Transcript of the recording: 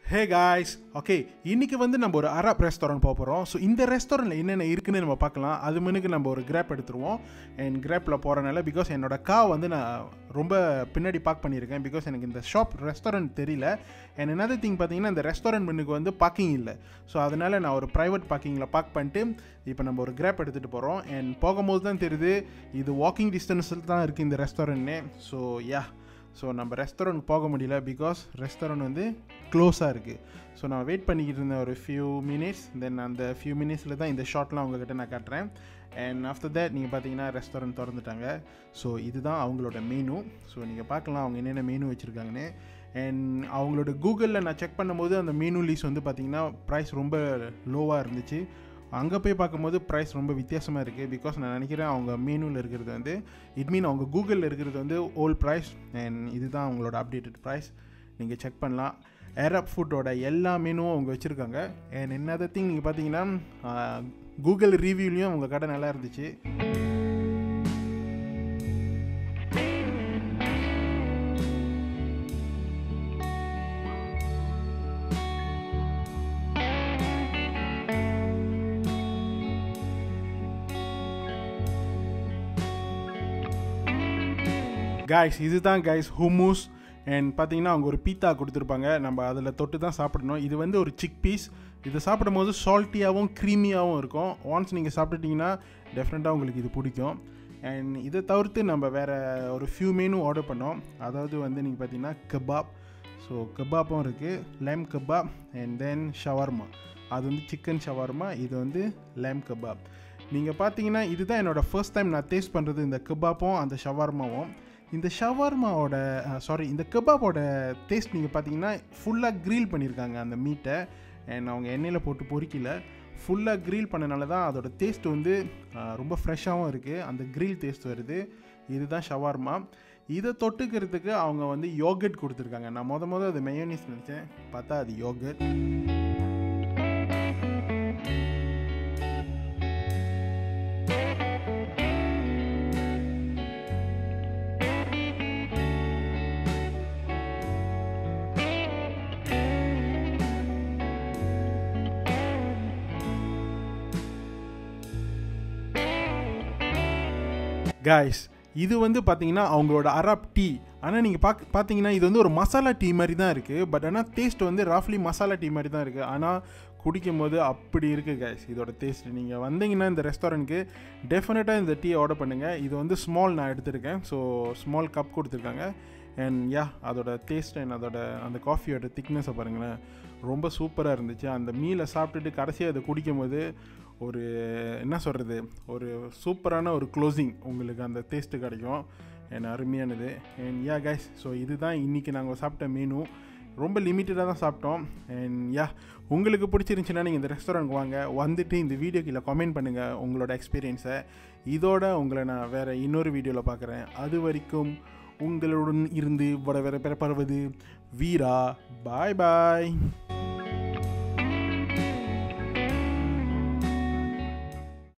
hey guys okay இன்னைக்கு வந்து நம்ம ஒரு அரப் ரெஸ்டாரண்ட் போக போகிறோம் ஸோ இந்த ரெஸ்டாரண்ட்டில் என்னென்ன இருக்குன்னு நம்ம பார்க்கலாம் அது முன்னுக்கு நம்ம ஒரு கிராப் எடுத்துருவோம் அண்ட் கிராப்பில் போகிறனால பிகாஸ் என்னோட கா வந்து நான் ரொம்ப பின்னாடி பார்க் பண்ணியிருக்கேன் பிகாஸ் எனக்கு இந்த ஷாப் ரெஸ்டாரண்ட் தெரியல அண்ட் another திங் பார்த்தீங்கன்னா இந்த ரெஸ்டாரண்ட் முன்னுக்கு வந்து பார்க்கிங் இல்லை ஸோ அதனால் நான் ஒரு ப்ரைவேட் பார்க்கிங்கில் பார்க் பண்ணிட்டு இப்போ நம்ம ஒரு கிராப் எடுத்துகிட்டு போகிறோம் அண்ட் போகும்போது தான் தெரியுது இது வாக்கிங் டிஸ்டன்ஸில் தான் இருக்குது இந்த ரெஸ்டாரண்ட்னே ஸோ யா ஸோ நம்ம ரெஸ்டாரண்ட் போக முடியல பிகாஸ் ரெஸ்டாரண்ட் வந்து க்ளோஸாக இருக்குது ஸோ நான் வெயிட் பண்ணிக்கிட்டு இருந்தேன் ஒரு ஃபியூ மினிட்ஸ் தென் அந்த ஃபியூ மினிட்ஸில் தான் இந்த ஷார்ட்லாம் உங்ககிட்ட நான் காட்டுறேன் அண்ட் ஆஃப்டர் தேட் நீங்கள் பார்த்தீங்கன்னா ரெஸ்டாரண்ட் திறந்துட்டாங்க ஸோ இதுதான் அவங்களோட மெனு ஸோ நீங்கள் பார்க்கலாம் அவங்க என்னென்ன மெனு வச்சுருக்காங்கன்னு அண்ட் அவங்களோட கூகுளில் நான் செக் பண்ணும்போது அந்த மெனு லீஸ் வந்து பார்த்தீங்கன்னா ப்ரைஸ் ரொம்ப லோவாக இருந்துச்சு அங்கே போய் பார்க்கும்போது ப்ரைஸ் ரொம்ப வித்தியாசமாக இருக்குது பிகாஸ் நான் நினைக்கிறேன் அவங்க மெனுவில் இருக்கிறது வந்து இட் மீன் அவங்க கூகுளில் இருக்கிறது வந்து ஓல்ட் ப்ரைஸ் அண்ட் இதுதான் அவங்களோட அப்டேட்டட் ப்ரைஸ் நீங்கள் செக் பண்ணலாம் ஏரப் ஃபுட்டோட எல்லா மெனுவும் அவங்க வச்சுருக்காங்க அண்ட் என்னது திங் நீங்கள் பார்த்தீங்கன்னா கூகுள் ரிவ்யூலையும் அவங்க கடை நல்லா இருந்துச்சு காய்ஸ் இதுதான் காய்ஸ் ஹுமூஸ் அண்ட் பார்த்தீங்கன்னா அவங்க ஒரு பீத்தா கொடுத்துருப்பாங்க நம்ம அதில் தொட்டு தான் சாப்பிடணும் இது வந்து ஒரு சிக் பீஸ் இது சாப்பிடும்போது சால்ட்டியாகவும் க்ரீமியாகவும் இருக்கும் ஒன்ஸ் நீங்கள் சாப்பிட்டுட்டிங்கன்னா டெஃபினட்டாக உங்களுக்கு இது பிடிக்கும் அண்ட் இதை தவிர்த்து நம்ம வேறு ஒரு ஃபியூ மெனு ஆர்டர் பண்ணோம் அதாவது வந்து நீங்கள் பார்த்தீங்கன்னா கபாப் ஸோ கபாப்பும் இருக்குது lamb kebab and then shawarma அது வந்து சிக்கன் ஷவர்மா இது வந்து லேம் கபாப் நீங்கள் பார்த்தீங்கன்னா இதுதான் என்னோடய ஃபர்ஸ்ட் டைம் நான் டேஸ்ட் பண்ணுறது இந்த கபாப்பும் அந்த ஷவர்மாவும் இந்த ஷவர்மாவோட சாரி இந்த கபாபோட டேஸ்ட் நீங்கள் பார்த்தீங்கன்னா ஃபுல்லாக க்ரீல் பண்ணியிருக்காங்க அந்த மீட்டை அண்ட் அவங்க எண்ணெயில் போட்டு பொறிக்கல ஃபுல்லாக க்ரீல் பண்ணனால தான் அதோட டேஸ்ட் வந்து அஹ், ரொம்ப ஃப்ரெஷ்ஷாகவும் இருக்குது அந்த க்ரில் டேஸ்ட் வருது இதுதான் ஷவர்மா இதை தொட்டுக்கிறதுக்கு அவங்க வந்து யோகட் கொடுத்துருக்காங்க நான் மொத மொதல் அது மெயோனிஸ் நினச்சேன் பார்த்தா அது யோகட் காய்ஸ் இது வந்து பார்த்தீங்கன்னா அவங்களோட அரப் டீ ஆனால் நீங்கள் பாக் பார்த்தீங்கன்னா இது வந்து ஒரு மசாலா டீ மாதிரி தான் இருக்குது பட் ஆனால் டேஸ்ட் வந்து ரஃப்லி மசாலா டீ மாதிரி தான் இருக்குது ஆனால் குடிக்கும் போது அப்படி இருக்குது காய்ஸ் இதோட டேஸ்ட் நீங்கள் வந்தீங்கன்னா இந்த ரெஸ்டாரண்ட்க்கு டெஃபினட்டாக இந்த டீ ஆர்டர் பண்ணுங்கள் இது வந்து ஸ்மால் நான் எடுத்திருக்கேன் ஸோ ஸ்மால் கப் கொடுத்துருக்காங்க அண்ட் யா அதோட டேஸ்ட் அண்ட் அதோட அந்த காஃபியோட திக்னஸை பாருங்களேன் ரொம்ப சூப்பராக இருந்துச்சு அந்த மீலை சாப்பிட்டுட்டு கடைசியாக அதை குடிக்கும்போது ஒரு என்ன சொல்கிறது ஒரு சூப்பரான ஒரு க்ளோசிங் உங்களுக்கு அந்த டேஸ்ட்டு கிடைக்கும் அண்ட் அருமையானது அண்ட் யா கைஸ் ஸோ இதுதான் இன்றைக்கி நாங்கள் சாப்பிட்ட மெனு ரொம்ப லிமிட்டடாக தான் சாப்பிட்டோம் அண்ட் யா உங்களுக்கு பிடிச்சிருந்துச்சுன்னா நீங்கள் இந்த ரெஸ்டாரண்ட் வாங்க வந்துட்டு இந்த வீடியோ கீழே கமெண்ட் பண்ணுங்கள் உங்களோட எக்ஸ்பீரியன்ஸை இதோட உங்களை நான் வேறு இன்னொரு வீடியோவில் பார்க்குறேன் அது வரைக்கும் உங்களுடன் இருந்து வட வேற பெறப்படுவது வீரா பாய் பாய்